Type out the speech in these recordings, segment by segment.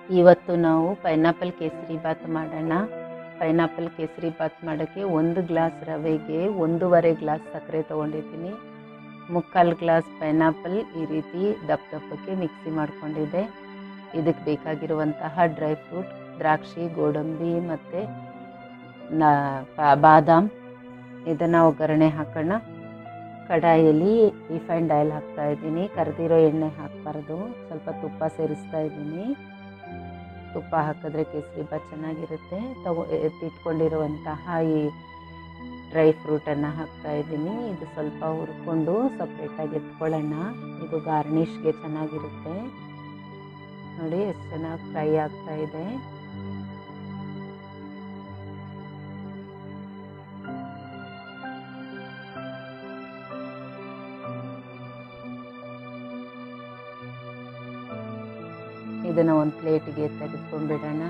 ಇವತ್ತು ನಾವು ಪೈನಾಪಲ್ ಕೇಸರಿ ಬಾತ್ ಮಾಡೋಣ ಪೈನಾಪಲ್ ಕೇಸರಿ ಬಾತ್ ಮಾಡೋಕ್ಕೆ ಒಂದು ಗ್ಲಾಸ್ ರವೆಗೆ ಒಂದೂವರೆ ಗ್ಲಾಸ್ ಸಕ್ಕರೆ ತೊಗೊಂಡಿದ್ದೀನಿ ಮುಕ್ಕಾಲು ಗ್ಲಾಸ್ ಪೈನಾಪಲ್ ಈ ರೀತಿ ದಪ್ಪ ದಪ್ಪಕ್ಕೆ ಮಿಕ್ಸಿ ಮಾಡ್ಕೊಂಡಿದ್ದೆ ಇದಕ್ಕೆ ಬೇಕಾಗಿರುವಂತಹ ಡ್ರೈ ಫ್ರೂಟ್ ದ್ರಾಕ್ಷಿ ಗೋಡಂಬಿ ಮತ್ತು ನಾ ಪ- ಬಾದಾಮ್ ಇದನ್ನು ಒಗ್ಗರಣೆ ಹಾಕೋಣ ಕಡಾಯಲ್ಲಿ ರಿಫೈನ್ಡ್ ಆಯಿಲ್ ಹಾಕ್ತಾ ಇದ್ದೀನಿ ಕರೆದಿರೋ ಎಣ್ಣೆ ಹಾಕಬಾರ್ದು ಸ್ವಲ್ಪ ತುಪ್ಪ ಸೇರಿಸ್ತಾ ಇದ್ದೀನಿ ತುಪ್ಪ ಹಾಕಿದ್ರೆ ಕೇಸರಿ ಬಾತ್ ಚೆನ್ನಾಗಿರುತ್ತೆ ತಗೋ ಎತ್ತಿಟ್ಕೊಂಡಿರುವಂತಹ ಈ ಡ್ರೈ ಫ್ರೂಟನ್ನು ಹಾಕ್ತಾ ಇದ್ದೀನಿ ಇದು ಸ್ವಲ್ಪ ಹುರ್ಕೊಂಡು ಸಪ್ರೇಟಾಗಿ ಎತ್ಕೊಳ್ಳೋಣ ಇದು ಗಾರ್ನಿಷ್ಗೆ ಚೆನ್ನಾಗಿರುತ್ತೆ ನೋಡಿ ಎಷ್ಟು ಚೆನ್ನಾಗಿ ಫ್ರೈ ಆಗ್ತಾ ಇದೆ ಇದನ್ನು ಒಂದು ಪ್ಲೇಟಿಗೆ ತೆಗೆದುಕೊಂಡ್ಬಿಡೋಣ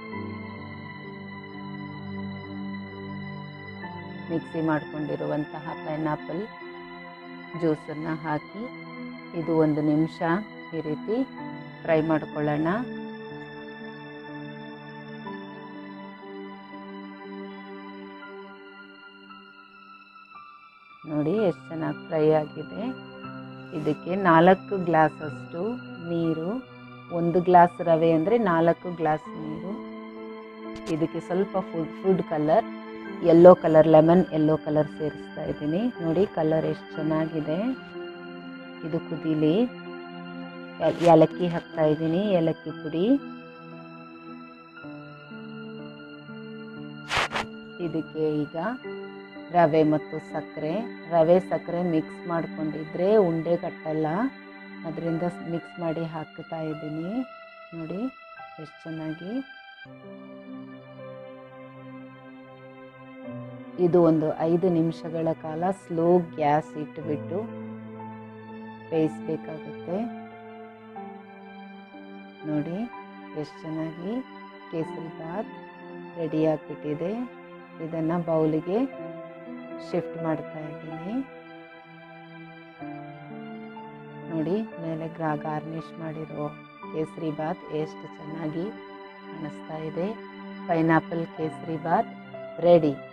ಮಿಕ್ಸಿ ಮಾಡ್ಕೊಂಡಿರುವಂತಹ ಪೈನಾಪಲ್ ಜ್ಯೂಸನ್ನು ಹಾಕಿ ಇದು ಒಂದು ನಿಮಿಷ ಈ ರೀತಿ ಫ್ರೈ ಮಾಡ್ಕೊಳ್ಳೋಣ ನೋಡಿ ಎಷ್ಟು ಚೆನ್ನಾಗಿ ಫ್ರೈ ಆಗಿದೆ ಇದಕ್ಕೆ ನಾಲ್ಕು ಗ್ಲಾಸಷ್ಟು ನೀರು ಒಂದು ಗ್ಲಾಸ್ ರವೆ ಅಂದರೆ ನಾಲ್ಕು ಗ್ಲಾಸ್ ನೀರು ಇದಕ್ಕೆ ಸ್ವಲ್ಪ food food colour yellow colour lemon yellow colour ಸೇರಿಸ್ತಾ ಇದ್ದೀನಿ ನೋಡಿ ಕಲರ್ ಎಷ್ಟು ಚೆನ್ನಾಗಿದೆ ಇದು ಕುದೀಲಿ ಏ- ಏಲಕ್ಕಿ ಹಾಕ್ತಾ ಇದ್ದೀನಿ ಏಲಕ್ಕಿ ಪುಡಿ ಇದಕ್ಕೆ ಈಗ ರವೆ ಮತ್ತು ಸಕ್ಕರೆ ರವೆ ಸಕ್ಕರೆ ಮಿಕ್ಸ್ ಮಾಡ್ಕೊಂಡಿದ್ರೆ ಉಂಡೆ ಕಟ್ಟಲ್ಲ ಅದರಿಂದ ಮಿಕ್ಸ್ ಮಾಡಿ ಹಾಕ್ತಾ ಇದ್ದೀನಿ ನೋಡಿ ಎಷ್ಟು ಚೆನ್ನಾಗಿ ಇದು ಒಂದು ಐದು ನಿಮಿಷಗಳ ಕಾಲ ಸ್ಲೋ ಗ್ಯಾಸ್ ಇಟ್ಟುಬಿಟ್ಟು ಬೇಯಿಸ್ಬೇಕಾಗುತ್ತೆ ನೋಡಿ ಎಷ್ಟು ಚೆನ್ನಾಗಿ ಕೇಸರಿ ಬಾತ್ ರೆಡಿ ಆಗಿಬಿಟ್ಟಿದೆ ಇದನ್ನು ಬೌಲಿಗೆ ಶಿಫ್ಟ್ ಮಾಡ್ತಾ ಇದ್ದೀನಿ ನೋಡಿ ಮೇಲೆ ಗ್ರಾ ಗಾರ್ನಿಷ್ ಮಾಡಿರೋ ಕೇಸರಿ ಬಾತ್ ಎಷ್ಟು ಚೆನ್ನಾಗಿ ಕಾಣಿಸ್ತಾ ಇದೆ ಪೈನಾಪಲ್ ಕೇಸರಿ ಬಾತ್ ರೆಡಿ